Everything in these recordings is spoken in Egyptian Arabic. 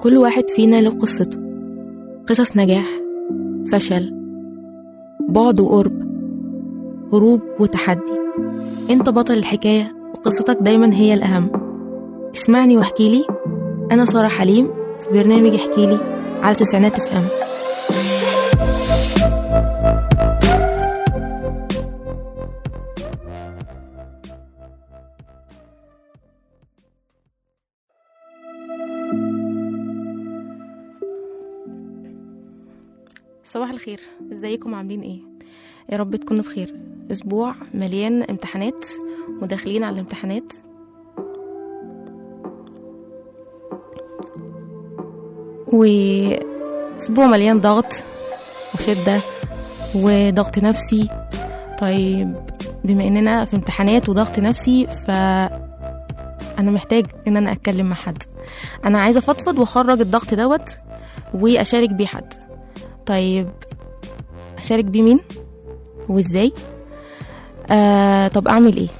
كل واحد فينا له قصته قصص نجاح فشل بعد وقرب هروب وتحدي انت بطل الحكاية وقصتك دايما هي الأهم اسمعني واحكي لي أنا سارة حليم في برنامج احكي لي على تسعينات اف ام صباح الخير ازيكم عاملين ايه يا رب تكونوا بخير اسبوع مليان امتحانات وداخلين على الامتحانات واسبوع مليان ضغط وشدة وضغط نفسي طيب بما اننا في امتحانات وضغط نفسي ف انا محتاج ان انا اتكلم مع حد انا عايزه افضفض واخرج الضغط دوت واشارك بيه حد طيب اشارك بيه مين وازاي آه طب اعمل ايه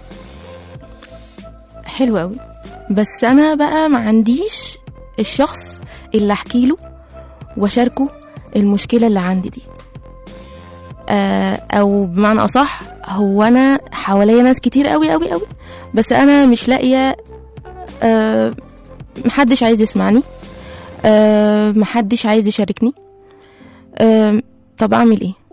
حلو قوي بس انا بقى ما عنديش الشخص اللي احكي له واشاركه المشكله اللي عندي دي آه او بمعنى اصح هو انا حواليا ناس كتير قوي قوي قوي بس انا مش لاقيه آه محدش عايز يسمعني آه محدش عايز يشاركني آه طب اعمل ايه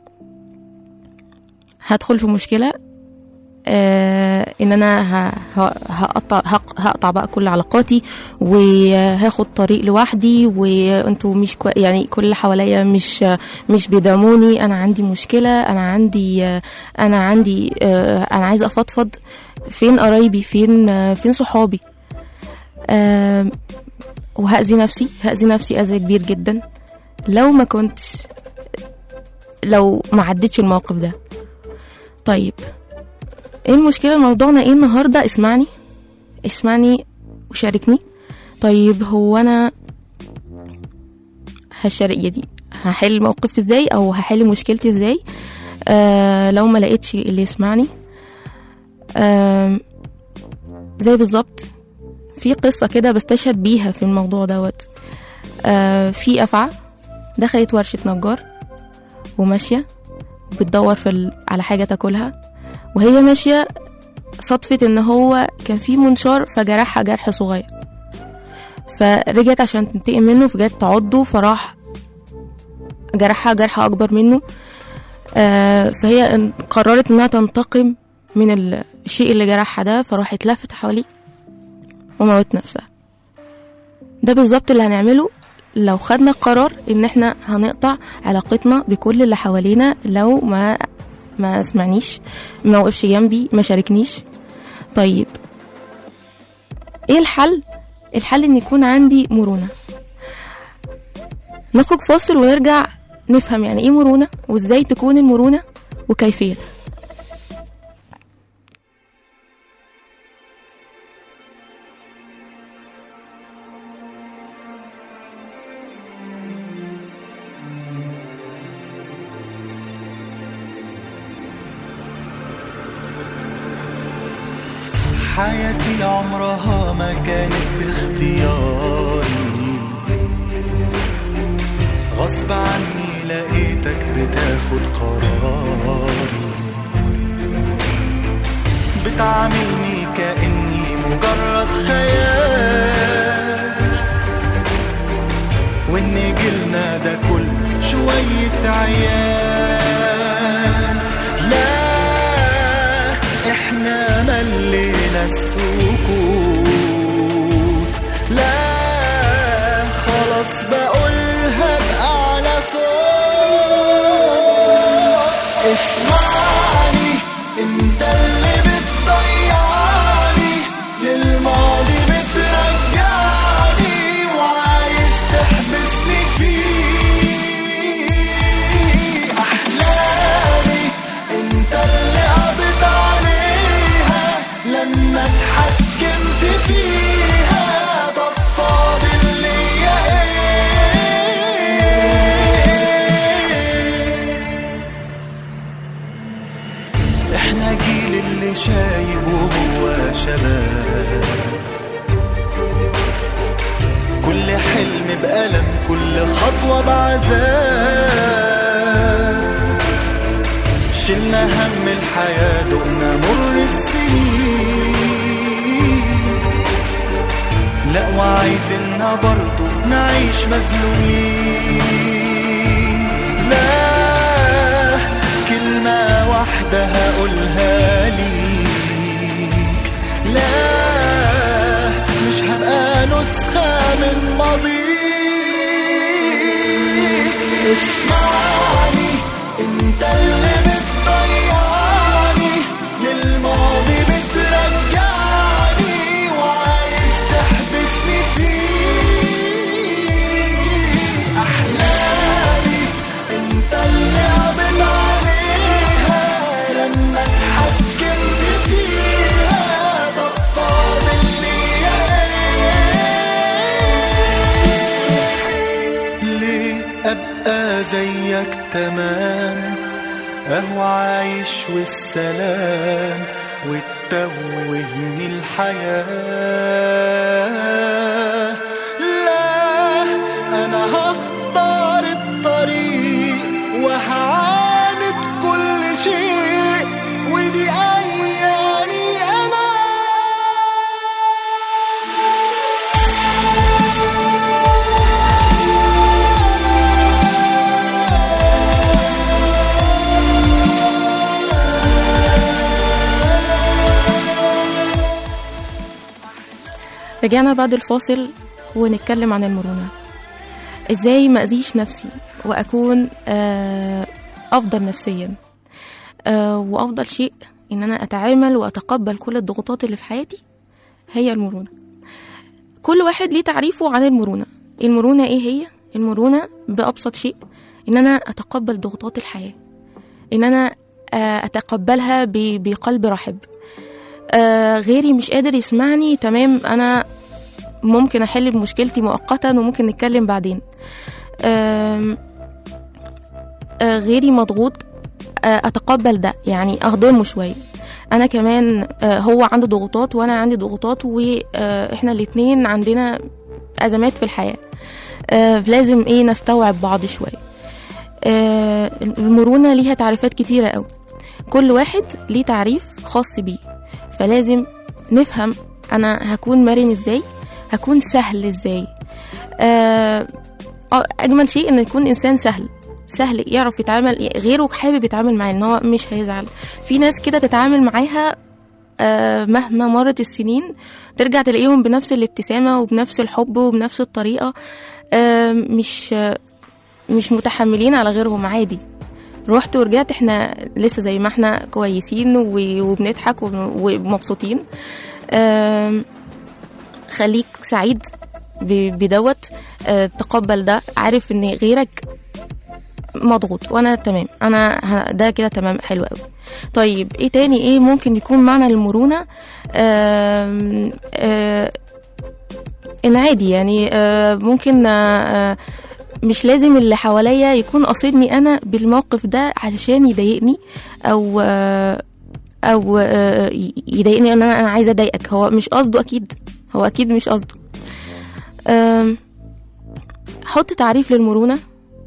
هدخل في مشكله آه ان انا ه- ه- هقطع هق- هقطع بقى كل علاقاتي وهاخد طريق لوحدي وانتوا مش كوي يعني كل اللي حواليا مش مش بيدعموني انا عندي مشكله انا عندي آه، انا عندي آه، انا عايزه افضفض فين قرايبي فين آه، فين صحابي آه، وهأذي نفسي هأذي نفسي أذى كبير جدا لو ما كنتش لو ما عدتش الموقف ده طيب ايه المشكلة موضوعنا ايه النهاردة اسمعني اسمعني وشاركني طيب هو انا هشارك دي هحل الموقف ازاي او هحل مشكلتي ازاي آه لو ما لقيتش اللي يسمعني آه زي بالظبط في قصة كده بستشهد بيها في الموضوع دوت آه في أفعى دخلت ورشة نجار وماشية بتدور في ال... على حاجة تاكلها وهي ماشية صدفة ان هو كان في منشار فجرحها جرح صغير فرجعت عشان تنتقم منه فجت تعضه فراح جرحها جرح اكبر منه آه فهي ان- قررت انها تنتقم من ال- الشيء اللي جرحها ده فراحت لفت حواليه وموت نفسها ده بالظبط اللي هنعمله لو خدنا قرار ان احنا هنقطع علاقتنا بكل اللي حوالينا لو ما ما سمعنيش ما وقفش جنبي ما شاركنيش طيب ايه الحل الحل ان يكون عندي مرونة نخرج فاصل ونرجع نفهم يعني ايه مرونة وازاي تكون المرونة وكيفيتها حياتي عمرها ما كانت باختياري غصب عني لقيتك بتاخد قراري بتعاملني كأني مجرد خيال وإن جيلنا ده كل شوية عيال لا احنا ملينا السكوت لا خلاص بقولها بأعلى صوت اسمعني انت اللي بتضيعني للماضي بترجعني وعايز تحبسني فيه احلامي انت اللي قضيت عليها لما اتحكمت كل حلم بألم كل خطوة بعذاب شلنا هم الحياة دقنا مر السنين لا وعايزيننا برضو نعيش مذلولين لا كلمة واحدة هقولها ليك لا مش هبقى نسخة من ماضيك اسمعني انت اللي بتضيعني للماضي بترجعني وعايز تحبسني فيه احلامي انت اللي قبض عليها لما اتحكمت فيها طب فاضل ليا ايه ليه ابقى زيك تمام اهو عايش والسلام وتتوهني الحياة لا انا هختار الطريق وهعاند كل شيء ودي ايامي انا رجعنا بعد الفاصل ونتكلم عن المرونة ازاي ما اذيش نفسي واكون آه، افضل نفسيا آه، وافضل شيء ان انا اتعامل واتقبل كل الضغوطات اللي في حياتي هي المرونة كل واحد ليه تعريفه عن المرونة المرونة ايه هي المرونة بأبسط شيء ان انا اتقبل ضغوطات الحياة ان انا آه، اتقبلها ب- بقلب رحب آه، غيري مش قادر يسمعني تمام انا ممكن احل بمشكلتي مؤقتا وممكن نتكلم بعدين آم، آه، غيري مضغوط آه، اتقبل ده يعني اهضمه شويه انا كمان آه، هو عنده ضغوطات وانا عندي ضغوطات واحنا الاتنين عندنا ازمات في الحياه آه، لازم ايه نستوعب بعض شويه آه، المرونه ليها تعريفات كتيره قوي كل واحد ليه تعريف خاص بيه فلازم نفهم انا هكون مرن ازاي هكون سهل ازاي آه آه، اجمل شيء ان يكون انسان سهل سهل يعرف يتعامل غيره حابب يتعامل معاه ان هو مش هيزعل في ناس كده تتعامل معاها آه مهما مرت السنين ترجع تلاقيهم بنفس الابتسامة وبنفس الحب وبنفس الطريقة آه مش آه مش متحملين على غيرهم عادي رحت ورجعت احنا لسه زي ما احنا كويسين و- وبنضحك وب- ومبسوطين آم، خليك سعيد ب- بدوت آه، تقبل ده عارف ان غيرك مضغوط وانا تمام انا ه- ده كده تمام حلو قوي طيب ايه تاني ايه ممكن يكون معنى المرونة آم، آه، ان عادي يعني آه، ممكن آه، آه، مش لازم اللي حواليا يكون قاصدني انا بالموقف ده علشان يضايقني او آه، او آه، يضايقني ان انا انا عايزه اضايقك هو مش قصده اكيد هو اكيد مش قصده آم، حط تعريف للمرونه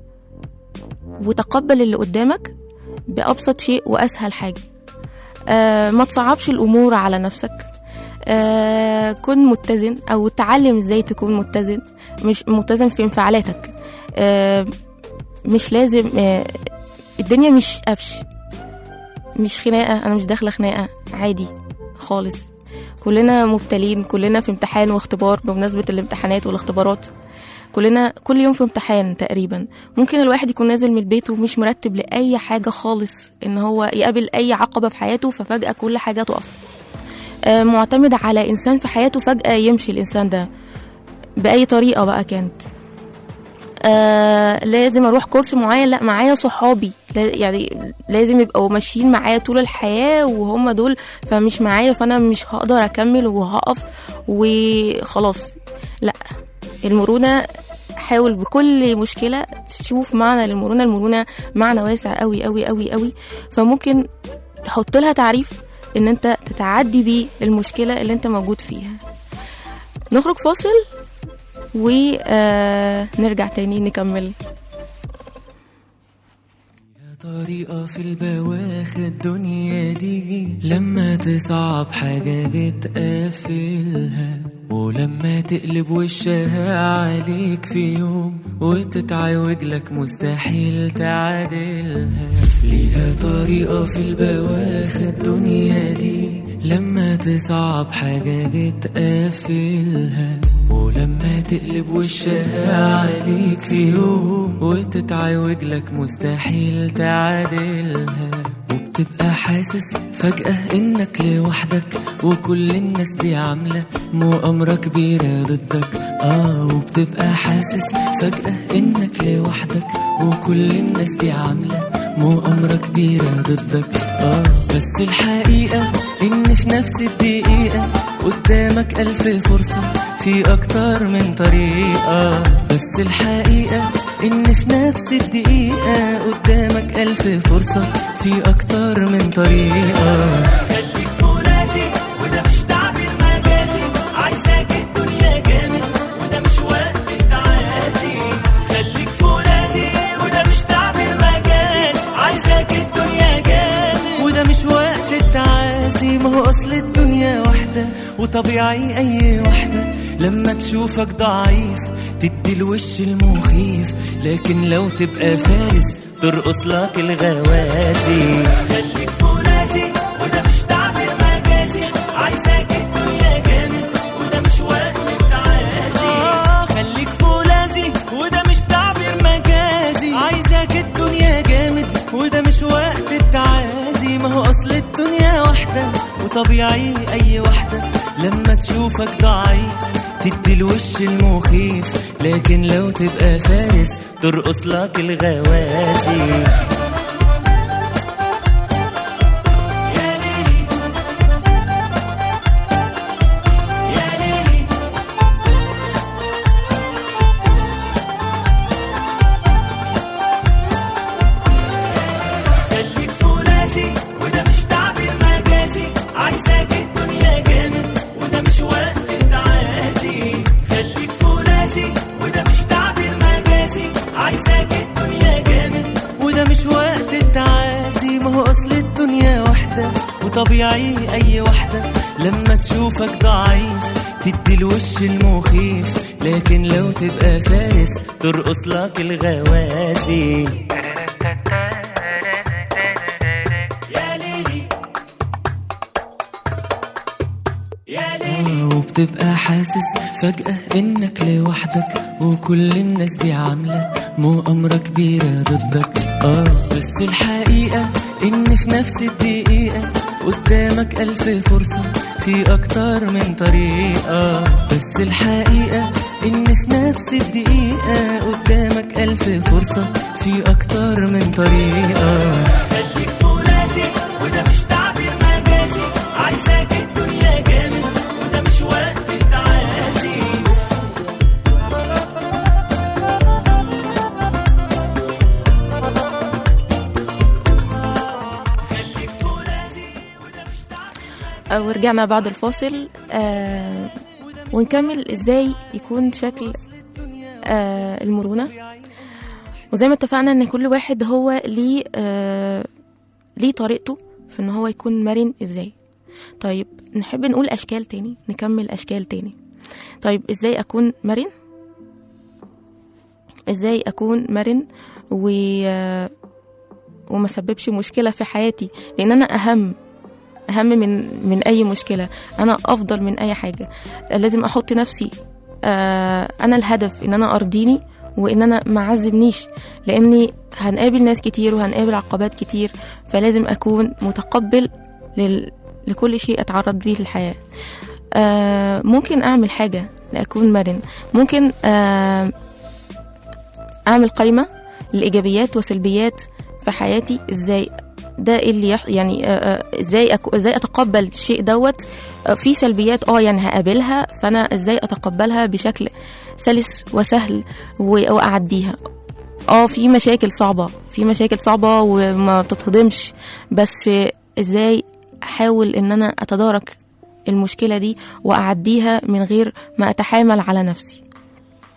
وتقبل اللي قدامك بأبسط شيء وأسهل حاجة آه ما تصعبش الأمور على نفسك آه كن متزن أو تعلم ازاي تكون متزن مش متزن في انفعالاتك آه مش لازم آه الدنيا مش قفش مش خناقة أنا مش داخلة خناقة عادي خالص كلنا مبتلين كلنا في امتحان واختبار بمناسبة الامتحانات والاختبارات كلنا كل يوم في امتحان تقريبا ممكن الواحد يكون نازل من البيت ومش مرتب لأي حاجة خالص إن هو يقابل أي عقبة في حياته ففجأة كل حاجة تقف آه، معتمد على إنسان في حياته فجأة يمشي الإنسان ده بأي طريقة بقى كانت آه لازم اروح كورس معين لا معايا صحابي لا- يعني لازم يبقوا ماشيين معايا طول الحياه وهم دول فمش معايا فانا مش هقدر اكمل وهقف وخلاص لا المرونه حاول بكل مشكله تشوف معنى للمرونه المرونه معنى واسع قوي قوي قوي قوي فممكن تحط لها تعريف ان انت تتعدي بيه المشكله اللي انت موجود فيها نخرج فاصل ونرجع تاني نكمل طريقة في البواخ الدنيا دي لما تصعب حاجة بتقفلها ولما تقلب وشها عليك في يوم وتتعوج لك مستحيل تعادلها ليها طريقة في البواخ الدنيا دي لما تصعب حاجة بتقفلها ولما تقلب وشها عليك في يوم وتتعوج لك مستحيل تعادلها وبتبقى حاسس فجأة انك لوحدك وكل الناس دي عاملة مؤامرة كبيرة ضدك اه وبتبقى حاسس فجأة انك لوحدك وكل الناس دي عاملة مؤامرة كبيرة ضدك اه بس الحقيقة ان في نفس الدقيقة قدامك ألف فرصة في أكتر من طريقة بس الحقيقة إن في نفس الدقيقة قدامك ألف فرصة في أكتر من طريقة خليك فرازي وده مش تعبير مجازي عايزاك الدنيا جامد وده مش وقت التعازي خليك فرازي وده مش تعبير مجازي عايزاك الدنيا جامد وده مش وقت التعازي ما هو أصل الدنيا واحدة وطبيعي أي واحدة لما تشوفك ضعيف تدي الوش المخيف لكن لو تبقى فارس ترقص لك الغوازي خليك فرازي وده مش تعبير مجازي عايزاك الدنيا جامد وده مش وقت التعازي آه خليك فولاذي وده مش تعبير مجازي عايزاك الدنيا جامد وده مش وقت التعازي ما هو اصل الدنيا واحدة وطبيعي اي واحدة لما تشوفك ضعيف تدي الوش المخيف لكن لو تبقى فارس ترقص لك الغوازي يا ليلي يا ليلي خليك فرازي وده مش تعبير مجازي عايزاك الدنيا جامد وده مش وقت التعازي خليك فرازي وده مش تعبير مجازي عايزاك الدنيا جامد وده مش وقت التعازي ما هو اصل الدنيا واحدة وطبيعي اي واحدة لما تشوفك ضعيف تدي الوش المخيف لكن لو تبقى فارس ترقص لك الغوازي يا ليلي يا ليلي وبتبقى حاسس فجأة انك لوحدك وكل الناس دي عاملة مؤامرة كبيرة ضدك اه بس الحقيقة ان في نفس الدقيقة قدامك ألف فرصة في أكتر من طريقة بس الحقيقة إن في نفس الدقيقة قدامك ألف فرصة في أكتر من طريقة خليك فرازي وده مش تعبير مجازي عايزاك الدنيا جامد وده مش وقت التعازي خليك فرازي وده مش تعبير آه، ورجعنا بعد الفاصل آه ونكمل ازاي يكون شكل آه المرونة وزي ما اتفقنا ان كل واحد هو ليه آه ليه طريقته في ان هو يكون مرن ازاي طيب نحب نقول اشكال تاني نكمل اشكال تاني طيب ازاي اكون مرن ازاي اكون مرن و آه، وما سببش مشكلة في حياتي لان انا اهم اهم من من اي مشكله انا افضل من اي حاجه لازم احط نفسي آه انا الهدف ان انا ارضيني وان انا ما اعذبنيش لاني هنقابل ناس كتير وهنقابل عقبات كتير فلازم اكون متقبل لل... لكل شيء اتعرض بيه في الحياه آه ممكن اعمل حاجه لاكون مرن ممكن آه اعمل قائمه للايجابيات وسلبيات في حياتي ازاي ده إيه اللي يح... يعني آه، آه، ازاي أك... ازاي اتقبل الشيء دوت آه، في سلبيات اه يعني هقابلها فانا ازاي اتقبلها بشكل سلس وسهل و... واعديها اه في مشاكل صعبة في مشاكل صعبة وما بتتهضمش بس ازاي احاول ان انا اتدارك المشكلة دي واعديها من غير ما اتحامل على نفسي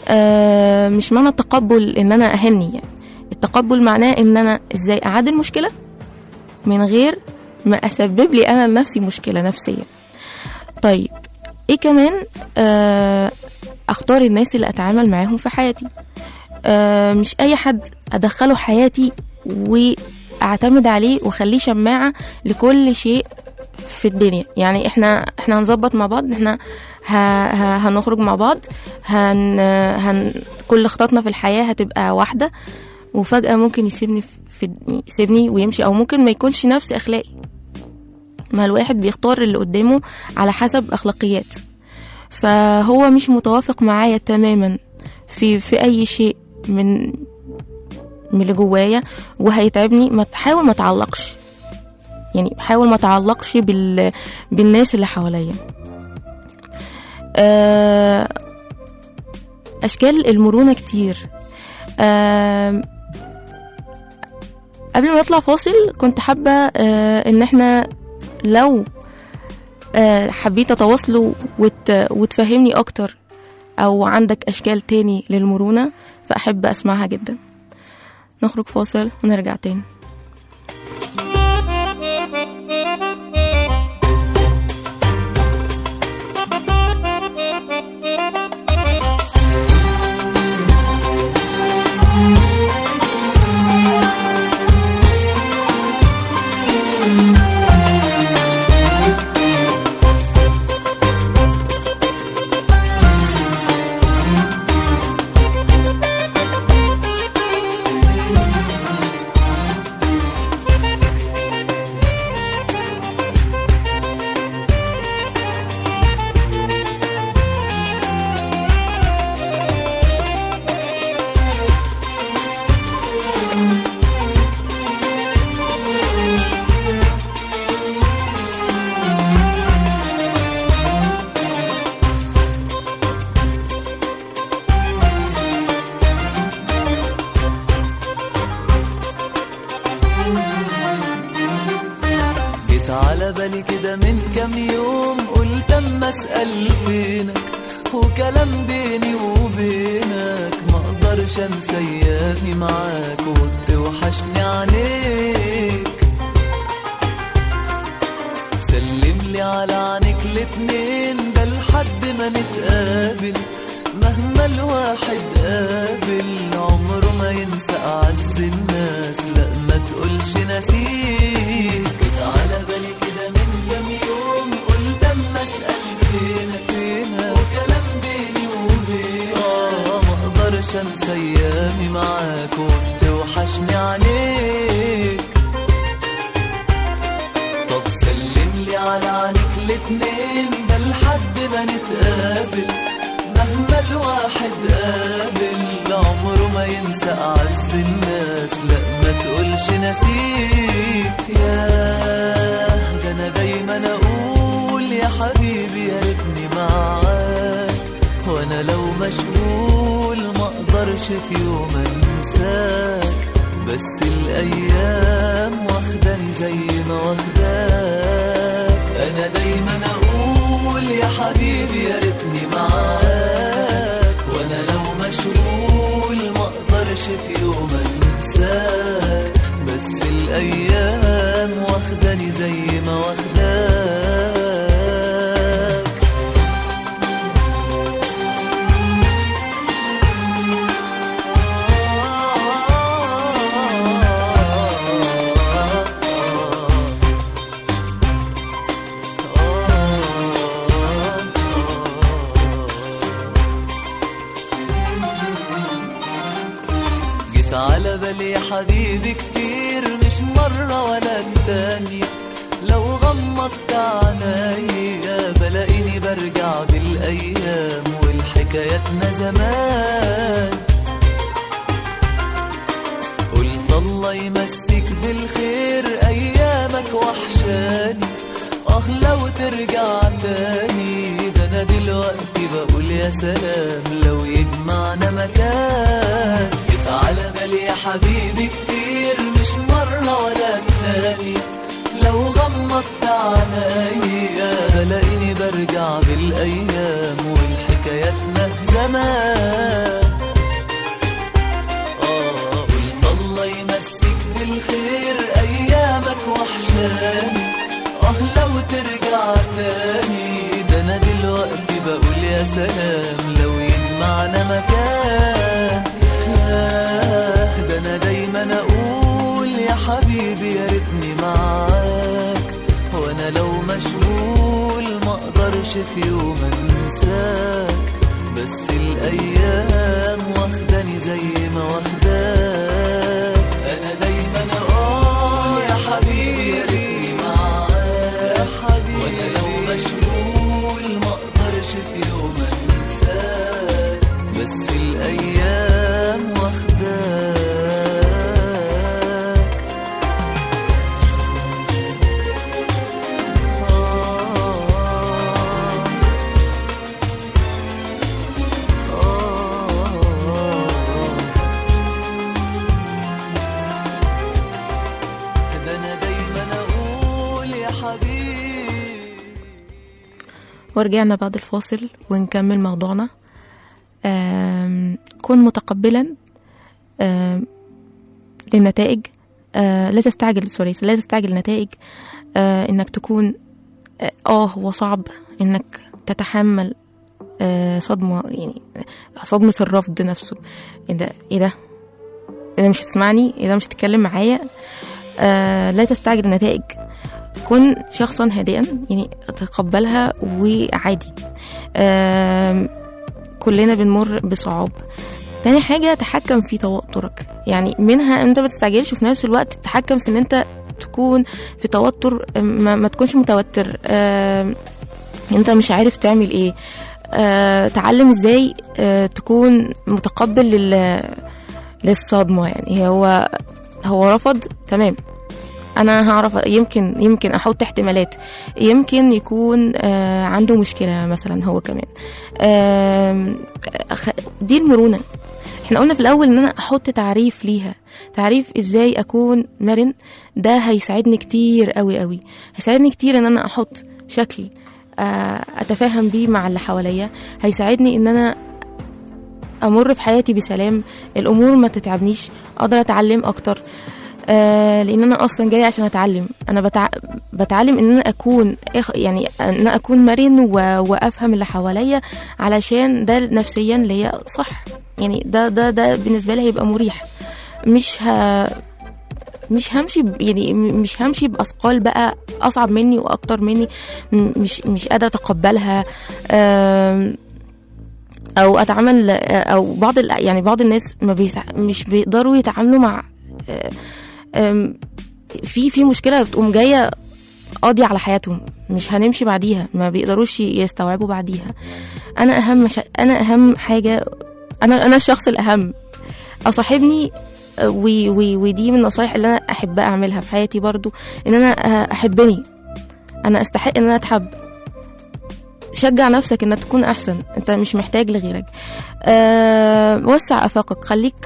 آه مش معنى التقبل ان انا اهني يعني التقبل معناه ان انا ازاي اعدي المشكله من غير ما اسبب لي انا لنفسي مشكله نفسيه طيب ايه كمان آه اختار الناس اللي اتعامل معاهم في حياتي آه مش اي حد ادخله حياتي واعتمد عليه واخليه شماعه لكل شيء في الدنيا يعني احنا احنا هنظبط مع بعض إن احنا ه... ه... هنخرج مع بعض هن... هن... كل خططنا في الحياه هتبقى واحده وفجاه ممكن يسيبني في يسيبني ويمشي او ممكن ما يكونش نفس اخلاقي ما الواحد بيختار اللي قدامه على حسب اخلاقيات فهو مش متوافق معايا تماما في في اي شيء من من اللي جوايا وهيتعبني ما تحاول ما تعلقش يعني حاول ما تعلقش بال... بالناس اللي حواليا آه، اشكال المرونه كتير آه، قبل ما نطلع فاصل كنت حابه آه، ان احنا لو آه، حبيت اتواصلوا وت... وتفهمني اكتر او عندك اشكال تاني للمرونه فاحب اسمعها جدا نخرج فاصل ونرجع تاني جيت على بالي كده من كام يوم قلت اما اسال فينك وكلام بيني وبينك ما اقدرش انسى ايامي معاك وبتوحشني عليك سلم لي على عينيك الاتنين ده لحد ما نتقابل مهما الواحد قابل عمره ما ينسى اعز الناس لا ما تقولش نسيك جيت على بالي كده من كام يوم قلت اما اسال فينك فينك وكلام بيني وبينك اه ما اقدرش انسى ايامي معاك وبتوحشني عليك طب سلم لي على عينيك الاتنين ده لحد ما نتقابل مهما الواحد قابل عمره ما ينسى أعز الناس لا ما تقولش نسيك يا ده أنا دايما أقول يا حبيبي يا ريتني معاك وأنا لو مشغول ما أقدرش في يوم أنساك بس الأيام واخداني زي ما واخداك أنا دايما أقول يا حبيبي يا ريتني معاك وأنا لو مشغول ما أقدرش في يوم أنساك بس الأيام واخداني زي ما واخداك جيت على بالي يا حبيبي كتير مش مرة ولا التانية لو غمضت عينيا بلاقيني برجع بالأيام والحكاياتنا زمان قلت الله يمسك بالخير أيامك وحشاني آه لو ترجع تاني ده أنا دلوقتي بقول يا سلام لو يجمعنا مكان جيت على بالي يا حبيبي كتير مش مرة ولا التانية لو غمضت عينيا بلاقيني برجع بالأيام والحكاياتنا زمان اقدرش في يوم انساك بس الايام واخداني زي ما واخداك انا دايما اقول يا حبيبي معاك يا حبيبي وانا لو مشغول ما اقدرش في يوم انساك بس الايام واخداك ده انا دايما اقول يا حبيبي ورجعنا بعد الفاصل ونكمل موضوعنا آم، كن متقبلا آم، للنتائج آه، لا تستعجل سوري لا تستعجل النتائج آه، انك تكون اه آه، هو صعب انك تتحمل آه، صدمة يعني صدمة الرفض نفسه ايه ده ايه ده ايه ده مش هتسمعني ايه ده مش هتتكلم معايا آه لا تستعجل النتائج كن شخصا هادئا يعني تقبلها وعادي آم، كلنا بنمر بصعاب تاني حاجة تحكم في توترك يعني منها انت ما تستعجلش وفي نفس الوقت تتحكم في ان انت تكون في توتر ما, ما تكونش متوتر آم، انت مش عارف تعمل ايه آه، تعلم ازاي آه، تكون متقبل لل للصدمة يعني هو هو رفض تمام انا هعرف يمكن يمكن احط احتمالات يمكن يكون آه عنده مشكله مثلا هو كمان آم، أخ- دي المرونه احنا قلنا في الاول ان انا احط تعريف ليها تعريف ازاي اكون مرن ده هيساعدني كتير قوي قوي هيساعدني كتير ان انا احط شكل آه، اتفاهم بيه مع اللي حواليا هيساعدني ان انا امر في حياتي بسلام الامور ما تتعبنيش اقدر اتعلم اكتر آه لان انا اصلا جايه عشان اتعلم انا بتع... بتعلم ان انا اكون إخ- يعني ان انا اكون مرن و... وافهم اللي حواليا علشان ده نفسيا ليا صح يعني ده ده ده بالنسبه لي هيبقى مريح مش ه... مش همشي ب... يعني م- مش همشي باثقال بقى اصعب مني واكتر مني م- مش مش قادره اتقبلها آم، او اتعامل او بعض ال- يعني بعض الناس ما بيتع... مش بيقدروا يتعاملوا مع آه، آم، في في مشكله بتقوم جايه قاضي على حياتهم مش هنمشي بعديها ما بيقدروش يستوعبوا بعديها انا اهم ش... انا اهم حاجه انا انا الشخص الاهم اصاحبني آه، و... و... ودي من النصايح اللي انا احب اعملها في حياتي برضو ان انا آه، احبني انا استحق ان انا اتحب شجع نفسك انك تكون احسن انت مش محتاج لغيرك أه وسع افاقك خليك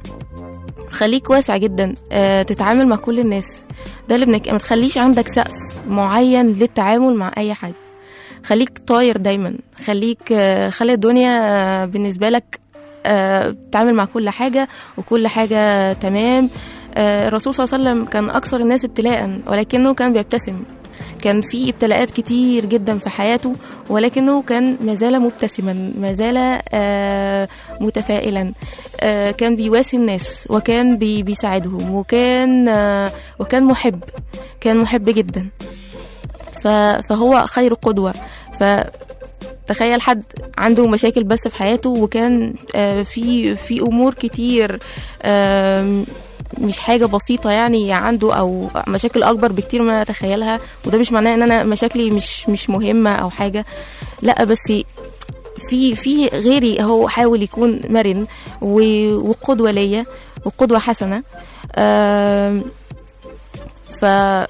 خليك واسع جدا أه تتعامل مع كل الناس ده اللي بنك... ما تخليش عندك سقف معين للتعامل مع اي حاجه خليك طاير دايما خليك آه، خلي الدنيا آه، بالنسبه لك آه، تتعامل مع كل حاجه وكل حاجه تمام آه، الرسول صلى الله عليه وسلم كان اكثر الناس ابتلاء ولكنه كان بيبتسم كان في ابتلاءات كتير جدا في حياته ولكنه كان ما زال مبتسما ما زال آه، متفائلا آه، كان بيواسي الناس وكان بي- بيساعدهم وكان آه، وكان محب كان محب جدا ف- فهو خير قدوة فتخيل حد عنده مشاكل بس في حياته وكان آه، في في امور كتير آم، مش حاجة بسيطة يعني عنده أو مشاكل أكبر بكتير ما أتخيلها وده مش معناه إن أنا مشاكلي مش مش مهمة أو حاجة لا بس في في غيري هو حاول يكون مرن و- وقدوة ليا وقدوة حسنة آم، ف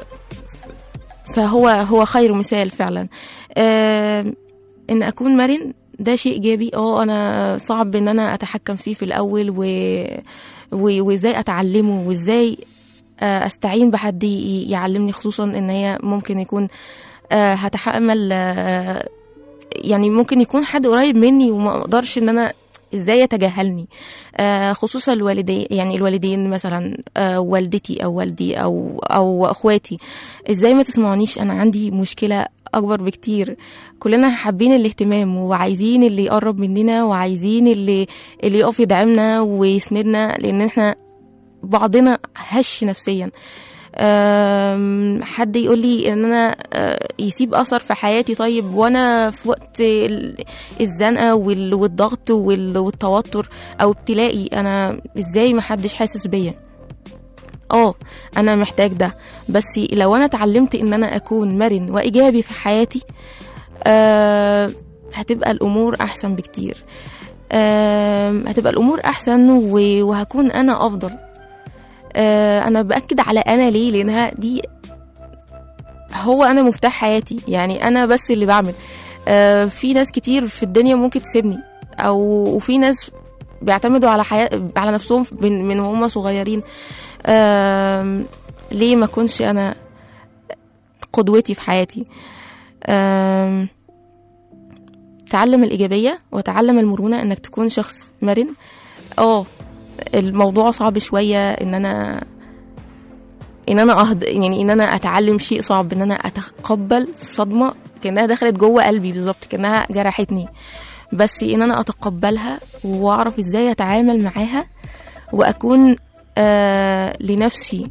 فهو هو خير مثال فعلا آم، ان اكون مرن ده شيء ايجابي اه انا صعب ان انا اتحكم فيه في الاول و... و... وازاي اتعلمه وازاي آه، استعين بحد ي- يعلمني خصوصا ان هي ممكن يكون آه، هتحمل آه، يعني ممكن يكون حد قريب مني وما اقدرش ان انا ازاي يتجاهلني آه خصوصا الوالدين يعني الوالدين مثلا آه والدتي او والدي او او اخواتي ازاي ما تسمعونيش انا عندي مشكله اكبر بكتير كلنا حابين الاهتمام وعايزين اللي يقرب مننا وعايزين اللي اللي يقف يدعمنا ويسندنا لان احنا بعضنا هش نفسيا آم، حد يقول لي ان انا آه، يسيب اثر في حياتي طيب وانا في وقت ال- الزنقه وال- والضغط وال- والتوتر او ابتلائي انا ازاي ما حدش حاسس بيا اه انا محتاج ده بس لو انا اتعلمت ان انا اكون مرن وايجابي في حياتي آه هتبقى الامور احسن بكتير آه هتبقى الامور احسن و- وهكون انا افضل آه انا باكد على انا ليه لانها دي هو انا مفتاح حياتي يعني انا بس اللي بعمل آه في ناس كتير في الدنيا ممكن تسيبني او وفي ناس بيعتمدوا على حياة على نفسهم من من هم صغيرين آم، ليه ما اكونش انا قدوتي في حياتي آم، تعلم الإيجابية وتعلم المرونة إنك تكون شخص مرن اه الموضوع صعب شوية إن أنا إن أنا أهد يعني إن أنا أتعلم شيء صعب إن أنا أتقبل صدمة كأنها دخلت جوه قلبي بالظبط كأنها جرحتني بس إن أنا أتقبلها وأعرف إزاي أتعامل معاها وأكون آه لنفسي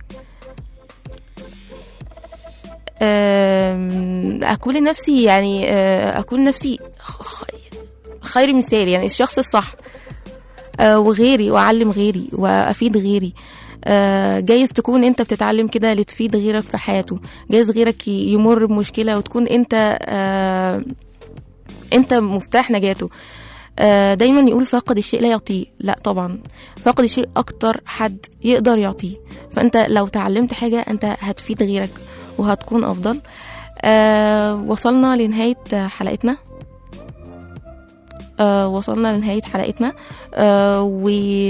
آم، أكون لنفسي يعني آه، أكون نفسي خ- خير مثال يعني الشخص الصح آه، وغيري وأعلم غيري وأفيد غيري آه، جايز تكون انت بتتعلم كده لتفيد غيرك في حياته جايز غيرك ي- يمر بمشكلة وتكون انت آه، انت مفتاح نجاته آه، دايما يقول فاقد الشيء لا يعطيه لا طبعا فاقد الشيء اكتر حد يقدر يعطيه فانت لو تعلمت حاجة انت هتفيد غيرك وهتكون افضل آه وصلنا لنهاية حلقتنا آه وصلنا لنهاية حلقتنا آه و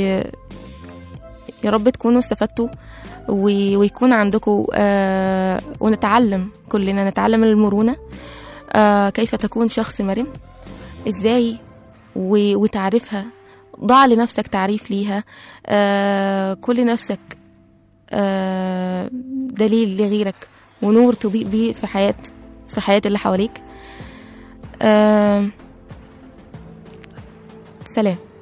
يا رب تكونوا استفدتوا و- ويكون عندكم آه ونتعلم كلنا نتعلم المرونة آه كيف تكون شخص مرن ازاي و- وتعرفها ضع لنفسك تعريف ليها آه كل نفسك آه دليل لغيرك ونور تضيء بيه في حياة في حياة اللي حواليك آه سلام